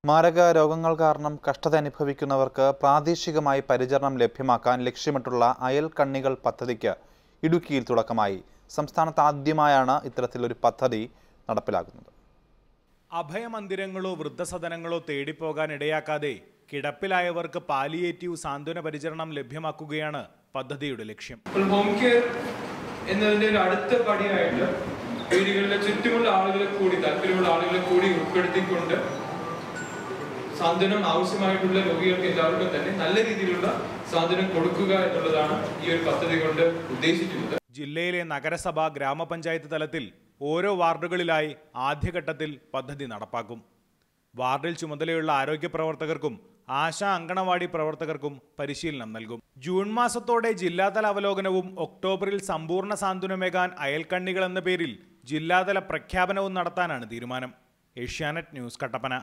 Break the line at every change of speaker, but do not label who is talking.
മാരക രോഗങ്ങൾ കാരണം കഷ്ടത അനുഭവിക്കുന്നവർക്ക് പ്രാദേശികമായി പരിചരണം ലഭ്യമാക്കാൻ ലക്ഷ്യമിട്ടുള്ള അയൽ കണ്ണികൾ പദ്ധതിക്ക് ഇടുക്കിയിൽ തുടക്കമായി സംസ്ഥാനത്ത് ആദ്യമായാണ് ഇത്തരത്തിലൊരു പദ്ധതി നടപ്പിലാക്കുന്നത്
അഭയമന്ദിരങ്ങളോ വൃദ്ധസദനങ്ങളോ തേടിപ്പോകാൻ ഇടയാക്കാതെ കിടപ്പിലായവർക്ക് പാലിയേറ്റീവ് സാന്ത്വന പരിചരണം ലഭ്യമാക്കുകയാണ് പദ്ധതിയുടെ ലക്ഷ്യം
അപ്പോൾ ഹോം കെയർ എന്നതിന്റെ ഒരു അടുത്ത പടിയായിട്ട് വീടുകളിലെ ചുറ്റുമുള്ള ആളുകളെ കൂടി താല്പര്യമുള്ള ആളുകളെ കൂടി ഉൾപ്പെടുത്തിക്കൊണ്ട് സാന്ത്വനം ആവശ്യമായിട്ടുള്ള രോഗികൾക്ക് എല്ലാവർക്കും തന്നെ നല്ല രീതിയിലുള്ള സാന്ത്വനം കൊടുക്കുക എന്നുള്ളതാണ് ഈ ഒരു പദ്ധതി കൊണ്ട് ഉദ്ദേശിക്കുന്നത്
ജില്ലയിലെ നഗരസഭ ഗ്രാമപഞ്ചായത്ത് തലത്തിൽ ഓരോ വാർഡുകളിലായി ആദ്യഘട്ടത്തിൽ പദ്ധതി നടപ്പാക്കും വാർഡിൽ ചുമതലയുള്ള ആരോഗ്യ പ്രവർത്തകർക്കും ആശാ അങ്കണവാടി പ്രവർത്തകർക്കും പരിശീലനം നൽകും ജൂൺ മാസത്തോടെ ജില്ലാതല അവലോകനവും ഒക്ടോബറിൽ സമ്പൂർണ്ണ സാന്ത്വനമേകാൻ അയൽക്കണ്ണികൾ എന്ന പേരിൽ ജില്ലാതല പ്രഖ്യാപനവും നടത്താനാണ് തീരുമാനം ഏഷ്യാനെറ്റ് ന്യൂസ് കട്ടപ്പന